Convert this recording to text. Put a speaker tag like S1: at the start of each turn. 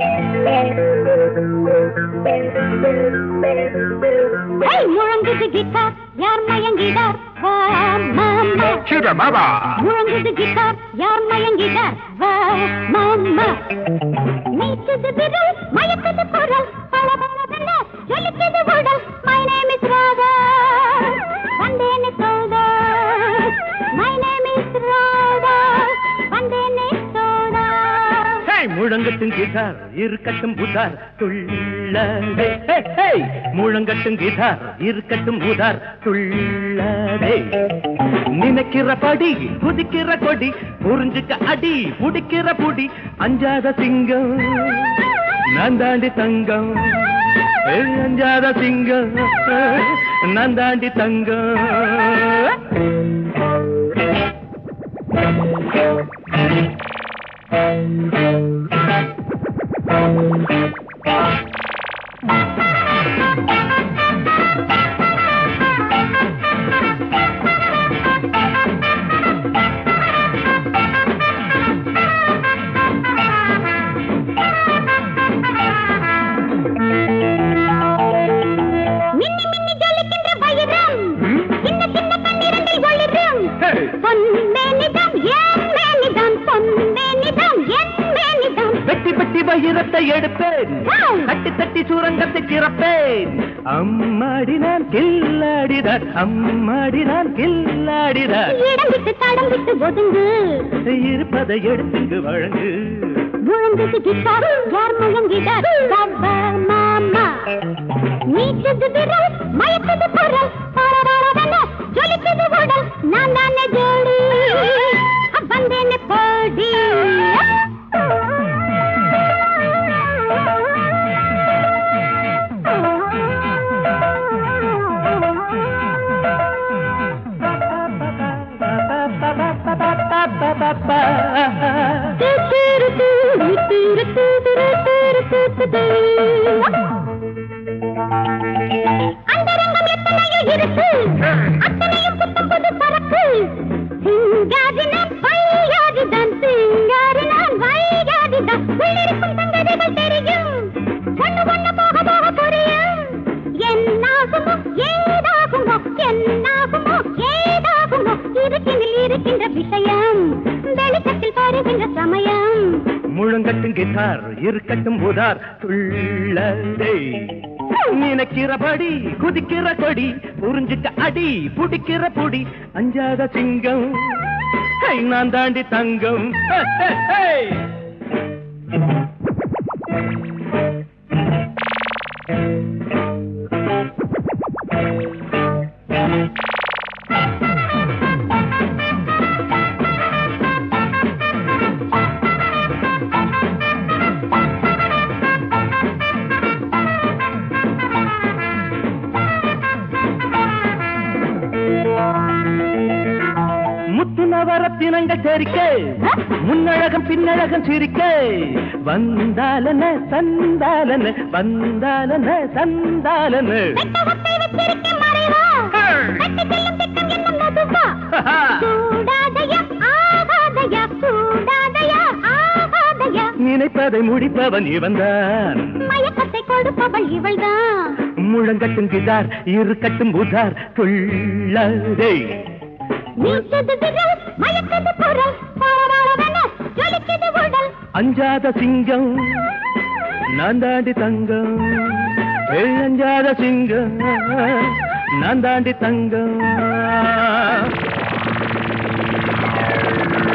S1: Hey, முழங்குது guitar யார் மயங்கிடார் வா மாமா
S2: சித பாபா
S1: முழங்குது கிட்டார் யார் மயங்கிடார் வா மாமா நீச்சது விரல் மயக்குது குரல் பளபளவென ஜொலிக்குது உடல் மை நேம் இஸ் ராதா வந்தேன் சோதா மை நேம் இஸ் ராதா வந்தேன் சோதா
S3: ஹேய் முழங்கட்டும் கிட்டார் இருக்கட்டும் புதார் துள்ளதே ஹே, ஹேய் முழங்கட்டும் கிட்டார் இருக்கட்டும் புதார் துள்ளதே நினைக்கிற படி குதிக்கிற கொடி புரிஞ்சுக்க அடி புடிக்கிற புடி அஞ்சாத சிங்கம் நான் தாண்டி தங்கம் ஏய், அஞ்சாத சிங்கம் நான் தாண்டி தங்கம்
S1: மின்னி மின்னி ஜொலிக்கின்ற வைரம் சின்ன சின்ன கண்ணிரண்டில் ஒளிரும்
S3: ஹேய்
S1: பொன்மேனிதான் என் மேனிதான் பொன்மேனிதான் என் மேனிதான்
S3: வெட்டி வெட்டி வைரத்தை எடுப்பேன்
S1: வாவ்!
S3: தட்டி தட்டி சுரங்கத்தை திறப்பேன் அம்மாடி நான் கில்லாடிதான் அம்மாடி நான் கில்லாடிதான்
S1: இடம் விட்டு தடம் விட்டு ஒதுங்கு
S3: இருப்பதை எடுத்துங்கு வழங்கு
S1: முழங்குது கிட்டார் யார் முழங்கிடார் பாபா மாமா நீச்சது விரல் மயக்குது குரல் பரபரவென ஜொலிக்குது உடல் நான் தானே ஜோடி வந்தேனே போடி அந்தரங்கம் எத்தனையோ இருக்கு அத்தனையும் புத்தம் புது பறக்கு சிங்காரினான் வையாதிதான் சிங்காரினான் வையாதிதான் உள்ளிருக்கும் சங்கதிகள் தெரியும் ஒண்ணு ஒண்ணு போக போக புரியும் என்னாகுமோ ஏதாகுமோ என்னாகுமோ ஏதாகுமோ இருக்கின்றில் இருக்கின்ற விஷயம் வெளிச்சத்தில் வருகின்ற சமயம்
S3: முழங்கட்டும் கிட்டார் இருக்கட்டும் புதார் துள்ளதே நினைக்கிறபடி குதிக்கிற கொடி புரிஞ்சுக்க அடி புடிக்கிற புடி அஞ்சாத சிங்கம் ஹை, நான் தாண்டி தங்கம் ஹே, ஹே, ஹே. முத்து நவரத்தினங்கள் தெரிக்க முன்னழகம் பின்னழகம் சிரிக்க வந்தாலன சந்தாலன வந்தாலன சந்தாலன
S1: வெட்டகத்தை வச்சிருக்க மறைவா வெட்டி செல்லும் திட்டம் என்ன மெதுவா கூடாதையா ஆகாதையா கூடாதையா ஆகாதையா
S3: நினைப்பதை முடிப்பவன் இவன்தான்
S1: மயக்கத்தை கொடுப்பவள் இவள்தான்
S3: முழங்கட்டும் கிதார் இருக்கட்டும் புதார் துள்ளதே
S1: நீச்சது விரல் மயக்கது பொருள் பரபரவென ஜொலிக்குது உடல்
S3: அஞ்சாத சிங்கம் நான் தாண்டி தங்கம் ஏய், அஞ்சாத சிங்கம் நான் தாண்டி தங்கம்